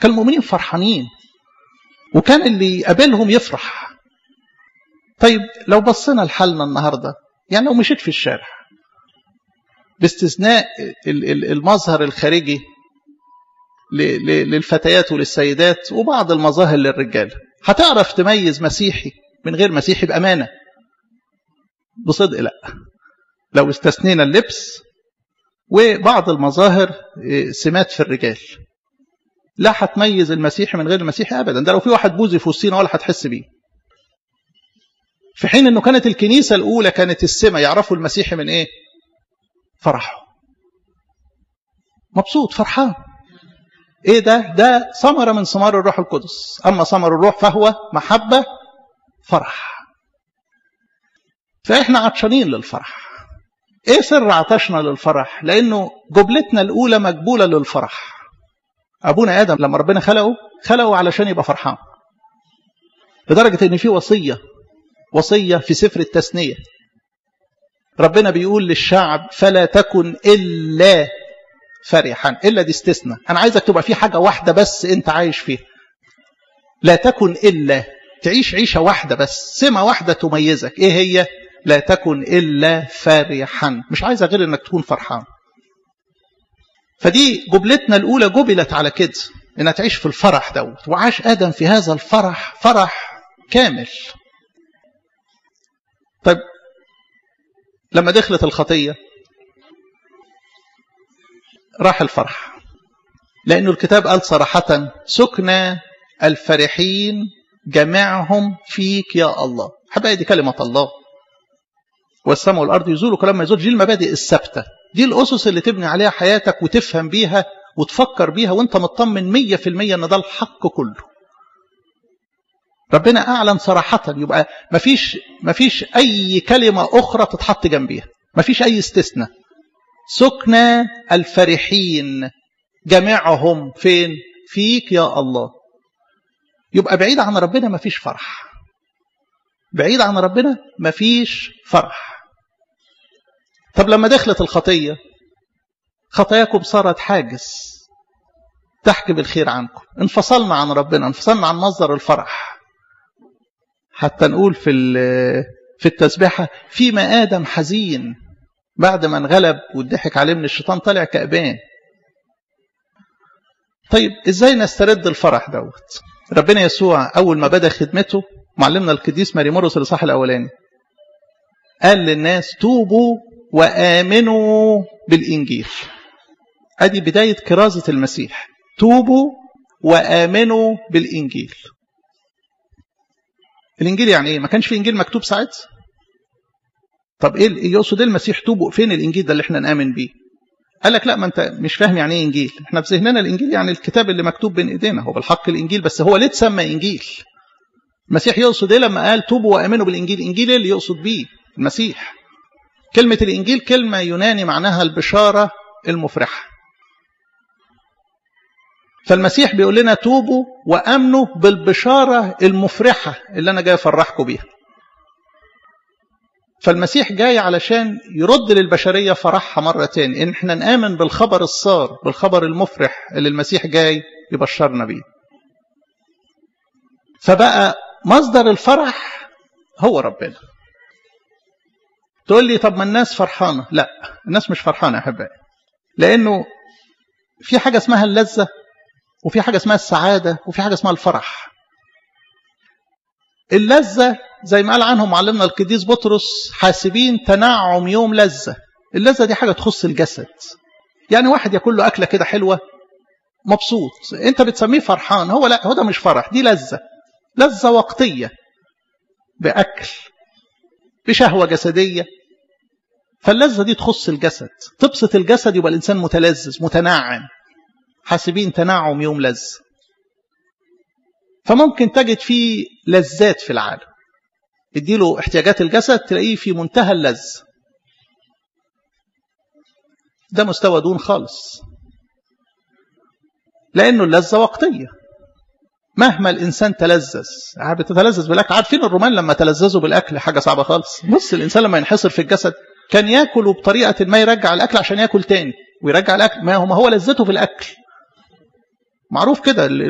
كان المؤمنين فرحانين وكان اللي يقابلهم يفرح طيب لو بصينا لحالنا النهارده يعني لو مشيت في الشارع باستثناء المظهر الخارجي للفتيات وللسيدات وبعض المظاهر للرجال هتعرف تميز مسيحي من غير مسيحي بأمانة بصدق لا لو استثنينا اللبس وبعض المظاهر سمات في الرجال لا هتميز المسيحي من غير المسيحي ابدا ده لو في واحد بوزي في وسطينا ولا هتحس بيه في حين انه كانت الكنيسه الاولى كانت السمه يعرفوا المسيحي من ايه فرحه مبسوط فرحان ايه ده ده ثمره من ثمار الروح القدس اما ثمر الروح فهو محبه فرح فاحنا عطشانين للفرح ايه سر عطشنا للفرح لانه جبلتنا الاولى مجبوله للفرح ابونا ادم لما ربنا خلقه خلقه علشان يبقى فرحان لدرجه ان في وصيه وصيه في سفر التثنيه ربنا بيقول للشعب فلا تكن الا فرحا الا دي استثناء انا عايزك تبقى في حاجه واحده بس انت عايش فيها لا تكن الا تعيش عيشه واحده بس سمه واحده تميزك ايه هي لا تكن الا فرحا مش عايزه غير انك تكون فرحان فدي جبلتنا الاولى جبلت على كده انها تعيش في الفرح دوت وعاش ادم في هذا الفرح فرح كامل طيب لما دخلت الخطيه راح الفرح لأنه الكتاب قال صراحة سكنى الفرحين جميعهم فيك يا الله حبايبي دي كلمة الله والسماء والأرض يزولوا كلام ما يزول دي المبادئ الثابتة دي الأسس اللي تبني عليها حياتك وتفهم بيها وتفكر بيها وانت مطمن مية في المية ان ده الحق كله ربنا أعلن صراحة يبقى مفيش, مفيش أي كلمة أخرى تتحط جنبيها مفيش أي استثناء سكنى الفرحين جميعهم فين فيك يا الله يبقى بعيد عن ربنا مفيش فرح بعيد عن ربنا مفيش فرح طب لما دخلت الخطية خطاياكم صارت حاجز تحجب الخير عنكم انفصلنا عن ربنا انفصلنا عن مصدر الفرح حتى نقول في في التسبيحة فيما آدم حزين بعد ما انغلب والضحك عليه من الشيطان طلع كأبان طيب ازاي نسترد الفرح دوت ربنا يسوع اول ما بدا خدمته معلمنا القديس ماري مرقس الاصحاح الاولاني قال للناس توبوا وامنوا بالانجيل ادي بدايه كرازه المسيح توبوا وامنوا بالانجيل الانجيل يعني ايه ما كانش في انجيل مكتوب ساعتها طب ايه يقصد ايه المسيح توبوا فين الانجيل ده اللي احنا نامن بيه قال لك لا ما انت مش فاهم يعني ايه انجيل احنا في ذهننا الانجيل يعني الكتاب اللي مكتوب بين ايدينا هو بالحق الانجيل بس هو ليه اتسمى انجيل المسيح يقصد ايه لما قال توبوا وامنوا بالانجيل انجيل ايه اللي يقصد بيه المسيح كلمه الانجيل كلمه يوناني معناها البشاره المفرحه فالمسيح بيقول لنا توبوا وامنوا بالبشاره المفرحه اللي انا جاي افرحكم بيها فالمسيح جاي علشان يرد للبشرية فرحها مرة تاني إن احنا نآمن بالخبر الصار بالخبر المفرح اللي المسيح جاي يبشرنا بيه فبقى مصدر الفرح هو ربنا تقول لي طب ما الناس فرحانة لا الناس مش فرحانة يا أحبائي لأنه في حاجة اسمها اللذة وفي حاجة اسمها السعادة وفي حاجة اسمها الفرح اللذة زي ما قال عنهم معلمنا القديس بطرس حاسبين تنعم يوم لذة اللذة دي حاجة تخص الجسد يعني واحد ياكل له أكلة كده حلوة مبسوط انت بتسميه فرحان هو لا هو ده مش فرح دي لذة لذة وقتية بأكل بشهوة جسدية فاللذة دي تخص الجسد تبسط الجسد يبقى الإنسان متلذذ متنعم حاسبين تنعم يوم لذ فممكن تجد فيه لذات في العالم اديله احتياجات الجسد تلاقيه في منتهى اللذ ده مستوى دون خالص لأنه اللذة وقتية مهما الإنسان تلذذ بتتلذذ بالأكل عارفين الرومان لما تلذذوا بالأكل حاجة صعبة خالص بص الإنسان لما ينحصر في الجسد كان ياكل بطريقة ما يرجع الأكل عشان ياكل تاني ويرجع الأكل ما هو ما هو لذته في الأكل معروف كده